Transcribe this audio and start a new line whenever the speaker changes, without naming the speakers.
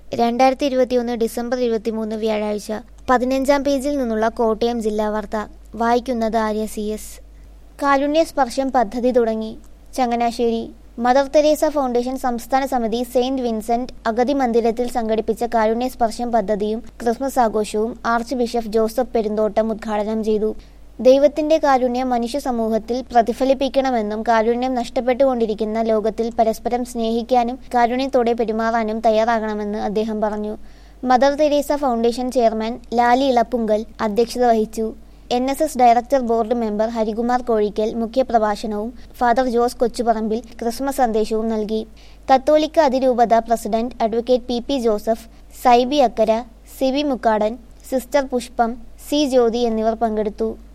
രണ്ടായിരത്തി ഇരുപത്തിയൊന്ന് ഡിസംബർ ഇരുപത്തിമൂന്ന് വ്യാഴാഴ്ച പതിനഞ്ചാം പേജിൽ നിന്നുള്ള കോട്ടയം ജില്ലാ വാർത്ത വായിക്കുന്നത് ആര്യ സി എസ് കാരുണ്യ സ്പർശം പദ്ധതി തുടങ്ങി ചങ്ങനാശ്ശേരി മദർ തെരേസ ഫൗണ്ടേഷൻ സംസ്ഥാന സമിതി സെയിന്റ് വിൻസെന്റ് അഗതി മന്ദിരത്തിൽ സംഘടിപ്പിച്ച കാരുണ്യ സ്പർശം പദ്ധതിയും ക്രിസ്മസ് ആഘോഷവും ആർച്ച് ബിഷപ്പ് ജോസഫ് പെരുന്തോട്ടം ഉദ്ഘാടനം ചെയ്തു ദൈവത്തിന്റെ കാരുണ്യം മനുഷ്യ സമൂഹത്തിൽ പ്രതിഫലിപ്പിക്കണമെന്നും കാരുണ്യം നഷ്ടപ്പെട്ടുകൊണ്ടിരിക്കുന്ന ലോകത്തിൽ പരസ്പരം സ്നേഹിക്കാനും കാരുണ്യത്തോടെ പെരുമാറാനും തയ്യാറാകണമെന്ന് അദ്ദേഹം പറഞ്ഞു Mother Teresa Foundation chairman Lali Ilappunkal അധ്യക്ഷത വഹിച്ചു N S S director board member Harikumar Kozhikkal മുഖ്യപ്രഭാഷണവും ഫാദർ ജോസ് കൊച്ചുപറമ്പിൽ ക്രിസ്മസ് സന്ദേശവും നൽകി കത്തോലിക്ക അതിരൂപത president advocate P P Joseph Saibi Akkara Sibi Mukkadan sister Pushpam C Jyothi എന്നിവർ പങ്കെടുത്തു